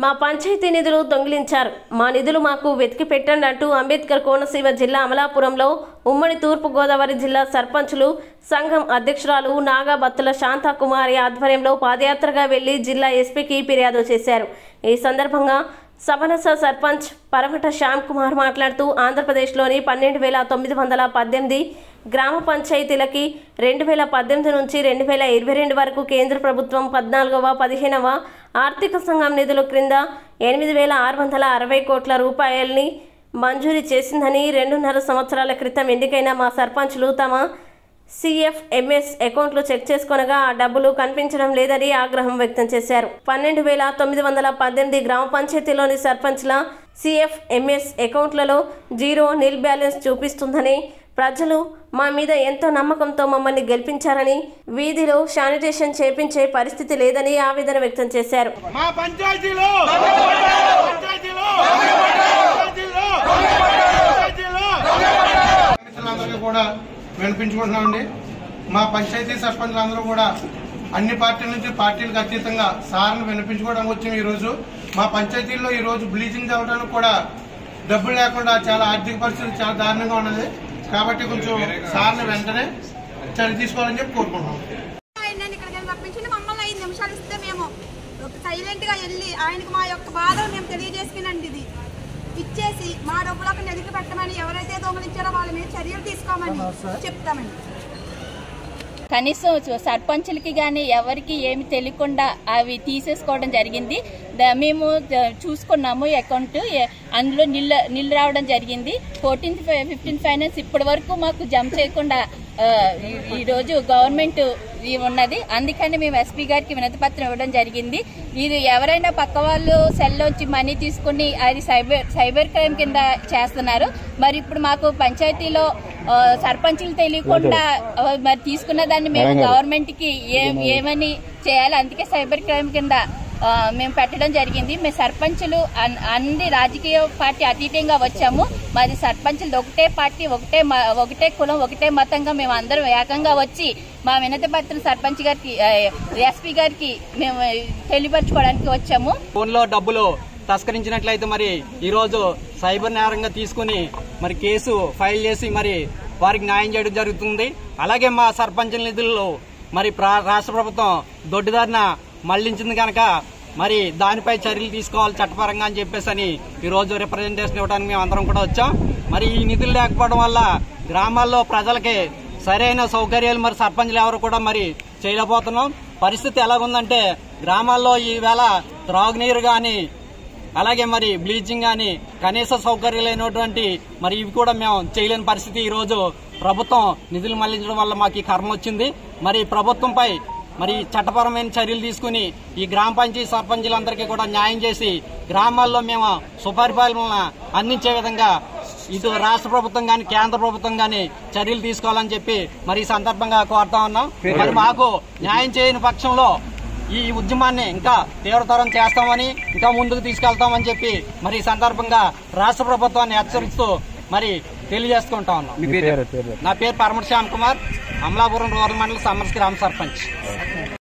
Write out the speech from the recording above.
మా పంచాయతీ నిధులు దొంగిలించారు మా నిధులు మాకు వెతికి పెట్టండి అంటూ అంబేద్కర్ కోనసీమ జిల్లా అమలాపురంలో ఉమ్మడి తూర్పు గోదావరి జిల్లా సర్పంచులు సంఘం అధ్యక్షురాలు నాగాబత్తుల శాంతాకుమారి ఆధ్వర్యంలో పాదయాత్రగా వెళ్లి జిల్లా ఎస్పీకి ఫిర్యాదు చేశారు ఈ సందర్భంగా సబనస సర్పంచ్ పరమట శ్యామ్ కుమార్ మాట్లాడుతూ ఆంధ్రప్రదేశ్లోని పన్నెండు వేల తొమ్మిది వందల పద్దెనిమిది గ్రామ పంచాయతీలకి రెండు వేల పద్దెనిమిది నుంచి రెండు వేల ఇరవై రెండు వరకు కేంద్ర ప్రభుత్వం పద్నాలుగవ పదిహేనవ ఆర్థిక సంఘం నిధుల క్రింద ఎనిమిది వేల ఆరు వందల అరవై కోట్ల రూపాయల్ని మంజూరీ చేసిందని రెండున్నర సంవత్సరాల క్రితం ఎన్నికైన మా సర్పంచ్లు తమ సిఎఫ్ఎంఎస్ అకౌంట్లు చెక్ చేసుకొనగా ఆ డబ్బులు కనిపించడం లేదని ఆగ్రహం వ్యక్తం చేశారు పన్నెండు వేల తొమ్మిది వందల పద్దెనిమిది గ్రామ పంచాయతీలోని సర్పంచ్ల సిఎఫ్ఎంఎస్ అకౌంట్లలో జీరో నిల్ బ్యాలెన్స్ చూపిస్తుందని ప్రజలు మా మీద ఎంతో నమ్మకంతో మమ్మల్ని గెలిపించారని వీధిలో శానిటేషన్ చేపించే పరిస్థితి లేదని ఆవేదన వ్యక్తం చేశారు మా పంచాయతీలో పంచాయతీలో పంచాయతీలో పంచాయతీలో అందరికీ కూడా వినిపించుకుంటున్నామండి మా పంచాయతీ సర్పంచులందరూ కూడా అన్ని పార్టీల నుంచి పార్టీలకు అతీతంగా సార్ని వినిపించుకోవడానికి వచ్చాం ఈ రోజు మా పంచాయతీల్లో ఈ రోజు బ్లీచింగ్ చల్లడానికి కూడా డబ్బులు లేకుండా చాలా ఆర్థిక పరిస్థితి చాలా దారుణంగా ఉన్నది కాబట్టి కొంచెం సార్ని వెంటనే చర్య తీసుకోవాలని చెప్పి కోరుకుంటున్నాం ఆయన్ని ఇక్కడికి రప్పించి మమ్మల్ని ఐదు నిమిషాలు ఇస్తే మేము సైలెంట్ గా వెళ్ళి ఆయనకు మా యొక్క బాధను మేము తెలియజేసుకునండి ఇది ఇచ్చేసి మా డబ్బులు అక్కడ వెలికి పెట్టమని ఎవరైతే దొంగలించారో వాళ్ళ మీద చర్యలు తీసుకోమని చెప్తామండి కనీసం చ- సర్పంచులకి కానీ ఎవరికి ఏమి తెలియకుండా అవి తీసేసుకోవడం జరిగింది ద- మేము ద- చూసుకున్నాము అకౌంట్ ఎ- అందులో నిల్ నిల్ రావడం జరిగింది ఫోర్టీన్త్ ఫిఫ్టీన్త్ ఫైనాన్స్ ఇప్పటి వరకు మాకు జమ చేయకుండా ఆ, ఈ- ఈ రోజు గవర్నమెంట్ ఇది ఉన్నది అందుకని మేము ఎస్పీ గారికి వినతి పత్రం ఇవ్వడం జరిగింది ఇది ఎవరైనా పక్క వాళ్ళు సెల్లోంచి మనీ తీసుకుని అది సైబర్ సైబర్ క్రైమ్ కింద చేస్తున్నారు మరి ఇప్పుడు మాకు పంచాయతీలో ఆ, సర్పంచులు తెలియకుండా ఆ, మరి తీసుకున్న దాన్ని మేము గవర్నమెంట్ కి ఏం ఏమని చేయాలి అందుకే సైబర్ క్రైమ్ కింద ఆ, మేము పెట్టడం జరిగింది మేము సర్పంచులు అన్- అన్ని రాజకీయ పార్టీ అతీతంగా వచ్చాము మాది సర్పంచులు ఒకటే పార్టీ ఒకటే మ- ఒకటే కులం ఒకటే మతంగా మేము అందరం ఏకంగా వచ్చి మా వినతి పత్రం సర్పంచ్ గారికి ఎస్పీ గారికి మేము తెలియపరచుకోవడానికి వచ్చాము ఫోన్లో డబ్బులు తస్కరించినట్లయితే మరి ఈరోజు సైబర్ నేరంగా తీసుకుని మరి కేసు ఫైల్ చేసి మరి వారికి న్యాయం చేయడం జరుగుతుంది అలాగే మా సర్పంచ్ నిధుల్లో మరి ప్రా- రాష్ట్ర ప్రభుత్వం దొడ్డిదారిన మళ్లించింది కనుక మరి దానిపై చర్యలు తీసుకోవాలి చట్టపరంగా అని చెప్పేసి అని ఈ రోజు రిప్రజెంటేషన్ ఇవ్వడానికి మేము అందరం కూడా వచ్చాం మరి ఈ నిధులు లేకపోవడం వల్ల గ్రామాల్లో ప్రజలకి సరైన సౌకర్యాలు మరి సర్పంచ్లు ఎవరు కూడా మరి చేయలేకపోతున్నాం పరిస్థితి ఎలాగుందంటే గ్రామాల్లో ఈవేళ త్రాగునీరు గాని అలాగే మరి బ్లీచింగ్ గాని కనీస సౌకర్యాలు లేనటువంటి మరి ఇవి కూడా మేము చేయలేని పరిస్థితి ఈ రోజు ప్రభుత్వం నిధులు మళ్లించడం వల్ల మాకు ఈ కర్మ వచ్చింది మరి ప్రభుత్వంపై మరి చట్టపరమైన చర్యలు తీసుకుని ఈ గ్రామ పంచాయతీ సర్పంచులందరికీ కూడా న్యాయం చేసి గ్రామాల్లో మేము సుపరిపాలన అందించే విధంగా ఇటు రాష్ట్ర ప్రభుత్వం గాని కేంద్ర ప్రభుత్వం గాని చర్యలు తీసుకోవాలని చెప్పి మరి ఈ సందర్భంగా కోరుతా ఉన్నాం మరి మాకు న్యాయం చేయని పక్షంలో ఈ ఉద్యమాన్ని ఇంకా తీవ్రతరం చేస్తామని ఇంకా ముందుకు తీసుకెళ్తామని చెప్పి మరి ఈ సందర్భంగా రాష్ట్ర ప్రభుత్వాన్ని హెచ్చరిస్తూ మరి తెలియజేసుకుంటా ఉన్నాం నా పేరు పరమటి శ్యామ్ కుమార్ అమలాపురం రూరల్ మండల సమర్స్ గ్రామ సర్పంచ్